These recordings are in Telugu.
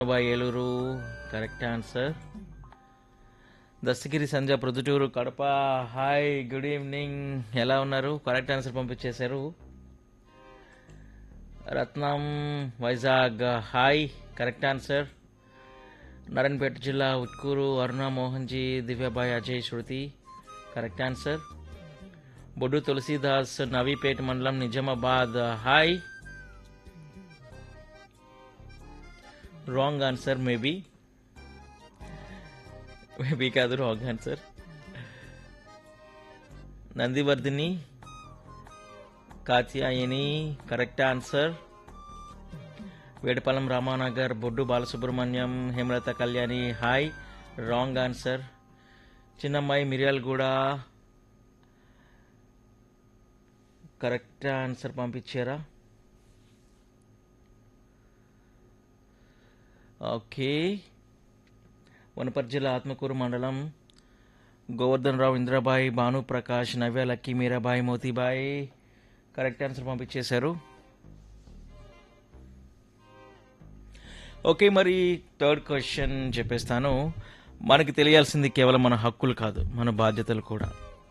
bye Eluru correct answer Dastagiri Sanja Proddatur Kadapa hi good evening ఎలా ఉన్నారు కరెక్ట్ ఆన్సర్ పంపించేశారు Ratnam Vizag hi correct answer Narayanpet జిల్లా ఉట్కూరు అరుణ మోహన్జీ దివ్యాబాయ్ అజయ్ శృతి కరెక్ట్ ఆన్సర్ బొడ్డు తులసీదాస్ నవీపేట మండలం Nizamabad hi wrong answer maybe maybe కాదు wrong answer Nandivardhini Katyayani correct answer Vedapalem Ramanagar Boddu Balasubrahmanyam Hemalatha Kalyani hi wrong answer Chinnammayi Miryalaguda correct answer పంపించారా ఓకే వనపర్తి జిల్లా ఆత్మకూరు మండలం Govardhan Rao Indrabai Bhanuprakash Navya Lucky Meerabai Motibai correct answer పంపించేశారు ఓకే మరి థర్డ్ క్వశ్చన్ చెప్పేస్తాను మనకి తెలియాల్సింది కేవలం మన హక్కులు కాదు మన బాధ్యతలు కూడా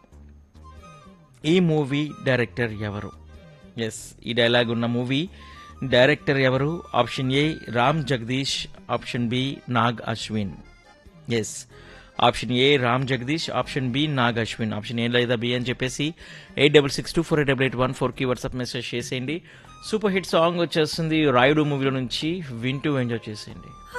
ఈ మూవీ డైరెక్టర్ ఎవరు ఎస్ ఈ డైలాగ్ ఉన్న మూవీ డైరెక్టర్ ఎవరు option A Ram Jagadish option B Nag Ashwin yes option A Ram Jagadish option B Nag Ashwin option A లేదా బి అని చెప్పేసి eight double six two four eight double eight one ఫోర్కి వాట్సాప్ మెసేజ్ చేసేయండి సూపర్ హిట్ సాంగ్ వచ్చేస్తుంది రాయుడు మూవీలో నుంచి వింటూ ఎంజాయ్ చేసేయండి